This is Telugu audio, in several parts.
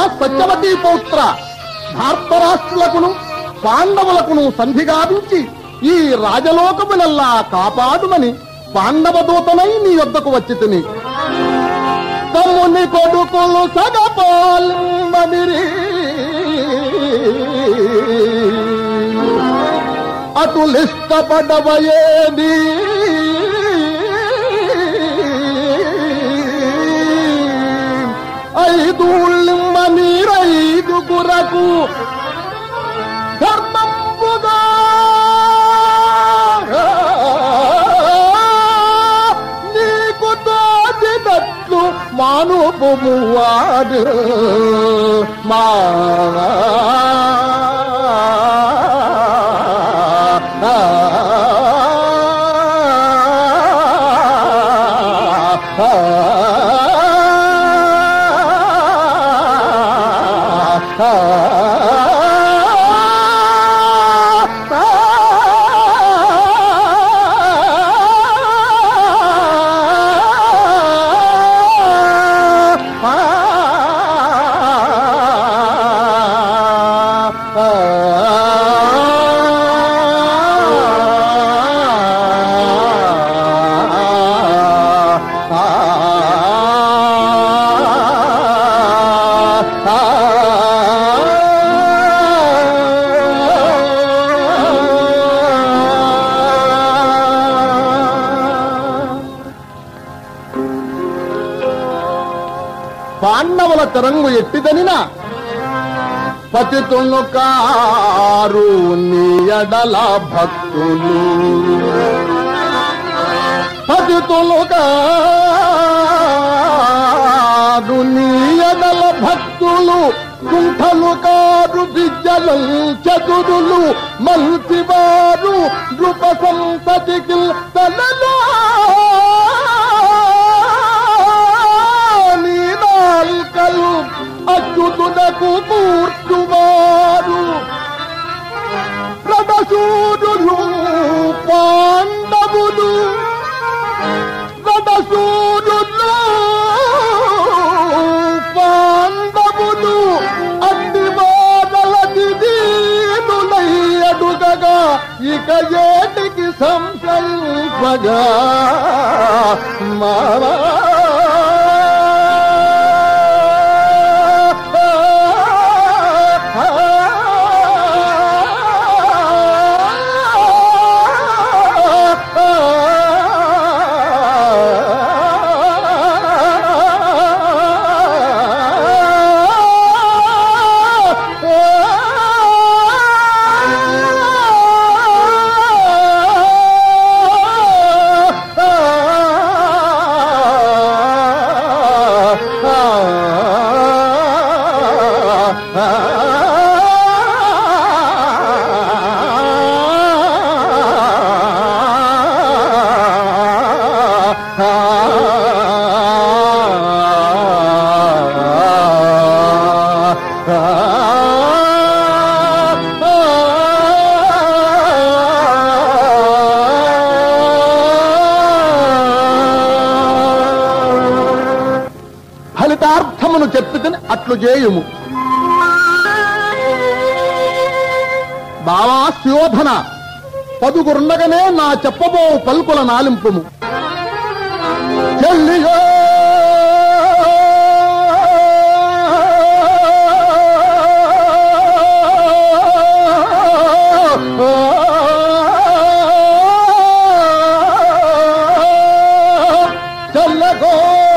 సత్యవతీ పౌత్ర ధార్తరాష్ట్రులకును పాండవులకును సంధి గావించి ఈ రాజలోకమునల్లా కాపాడుమని పాండవ దూతనై నీ వద్దకు వచ్చి తిని తమ్ముని కొడుకులు సగపాల్మనిరి అటులిష్టపడవయేది ఐదు నీరైదుగురకు ధర్మంబుగా నీకు తోచినట్లు మానుపు వాడు మా పాండవుల తెరంగు ఎట్టిదనిన పతితులు కారు నీ ఎడల భక్తులు పతితులు కారు నీ ఎడల భక్తులు కుంఠలు కారు విద్యలు చతురులు మంచివారు నృప సంతతికి తలలో నీ నాల్కలు అచ్యుతునకు కూర్చువారు రథసూరులు పాండవులు రథసూరులు పాండవులు అన్ని వాదలది దీనులై అడుగగా ఇక ఏటికి సంకల్పగా మావా ఫలితార్థమును చెప్పితని అట్లు చేయుము బావా శోధన పదుగురుండగానే నా చెప్పబో పలుకుల నాలింపుము చెల్లియో చల్లగో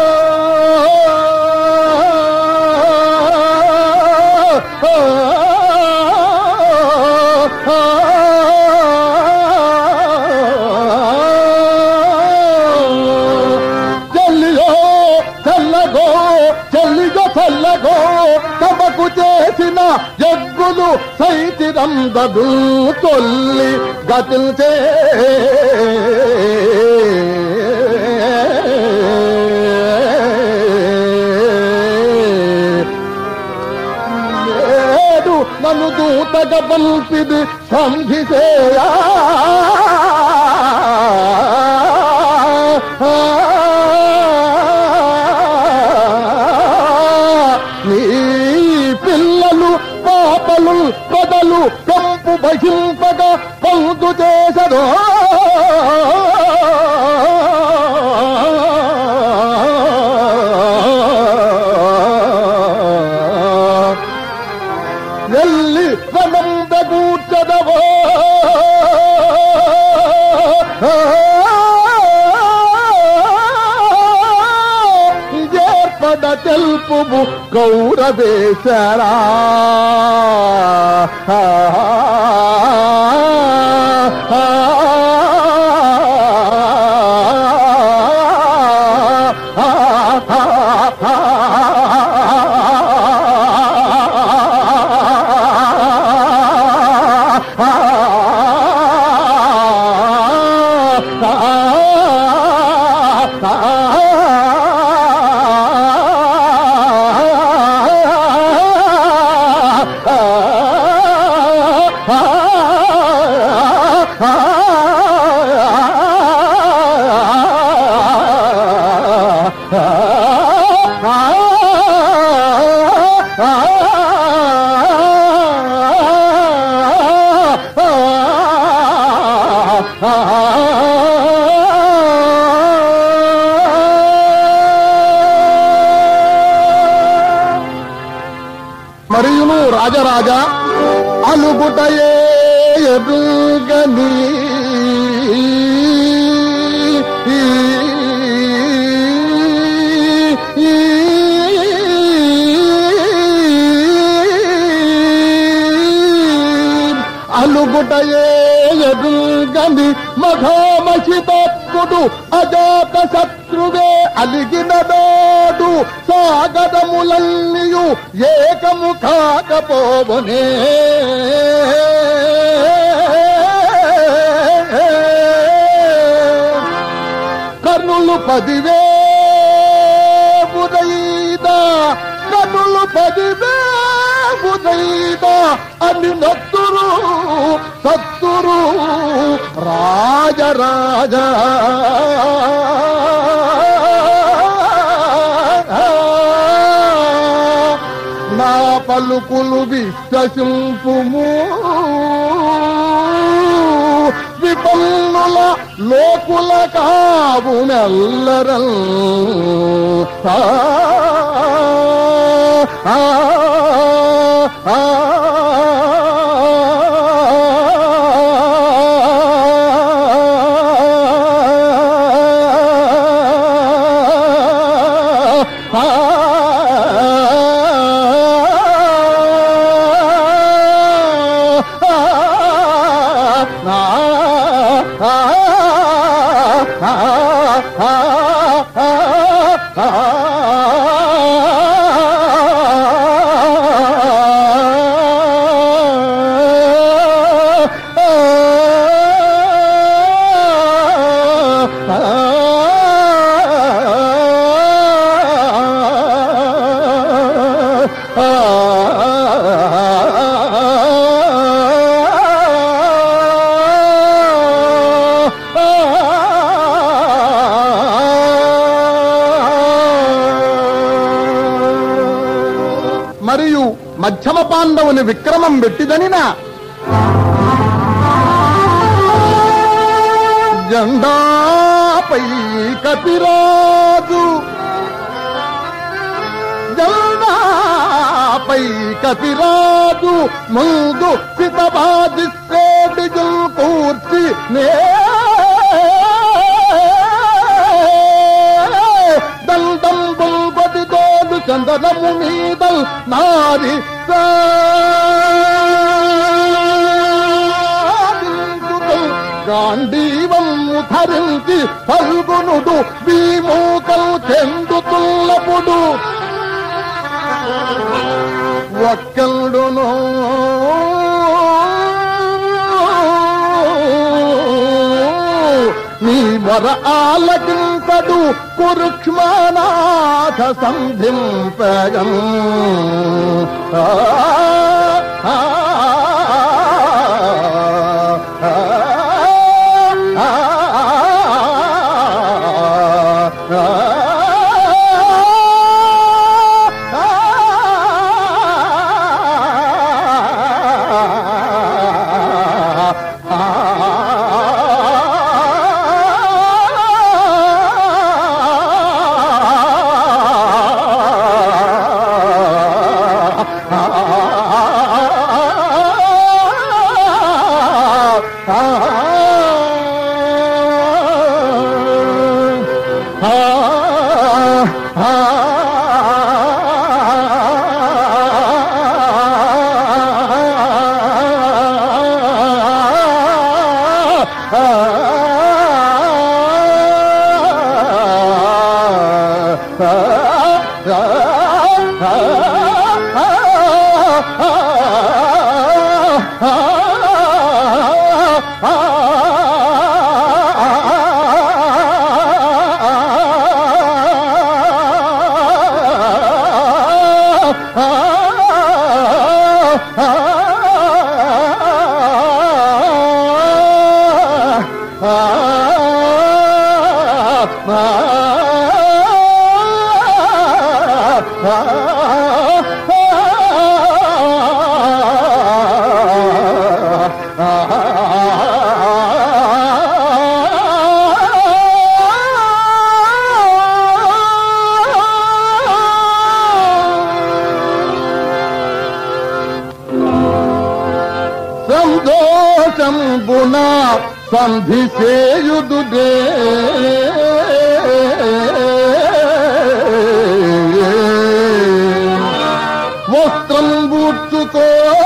చెల్లియో చల్లగో చెల్లిగో చల్లగో తమకు చేసిన యజ్ఞులు సైతిరందదు తొల్లి గతిల్చే ఏడు నన్ను దూతగ పంపిది సంధిసేయా నీ ఎడ తెలుపుము గౌరవేశరా మరియును రాజరాజా అలుగుటయే ఎరుగని అలుగుటయే ఎరుగని మఘామసితత్ముడు అజాత శత్రువే అలిగిన దోడు సాగరములన్నీయు ఏకము కాకపోవనే కర్ణులు పదివే ఉదయిదా కర్ణులు పదివే ఉదయిదా అని నత్తురు సత్తురు రాజరాజ నా పలుకులు విశ్వసింపుము విపన్నుల లోకుల కావు మెల్లరం ఆ, ఆ, ఆ, మరియు మధ్యమ పాండవుని విక్రమం పెట్టిదనిన జెండాపై కపిరాజు జెండాపై కపిరాజు ముందు సితబాజిస్తేటిజుల్ కూర్చి నే దండం బుల్బడి తోడు చందనము మీద నారి గాంధీవము ధరించి పల్గొనుడు భీమూకలు చెందుతుల్లపుడు ఒక్కడును నీ వర ఆలకింతడు కురుక్ష్మనాథ సంధింపగం ఆ, ఆ, ఆ, ఆ, ఆ సంతోషంబున సంధి చేయుదుడే వస్త్రం బూర్చుకో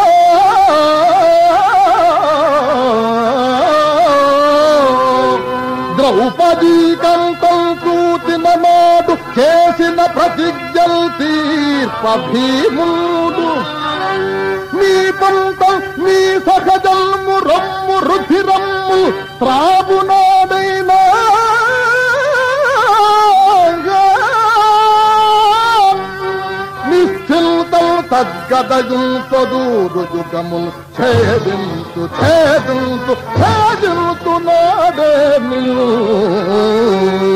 ద్రౌపదీ కంఠం కూతిన నాడు చేసిన ప్రతిజ్ఞల్ తీర్ప భీముడు నీ పంతం నీ సహజల్ము రమ్ము రుధిరమ్ము త్రాగునాడైనా నిశ్చింతం తద్గదయుంతదూరు యుగములు ఛేదింతు ఛేదింతు ఛేదింతు నాడే నిన్ను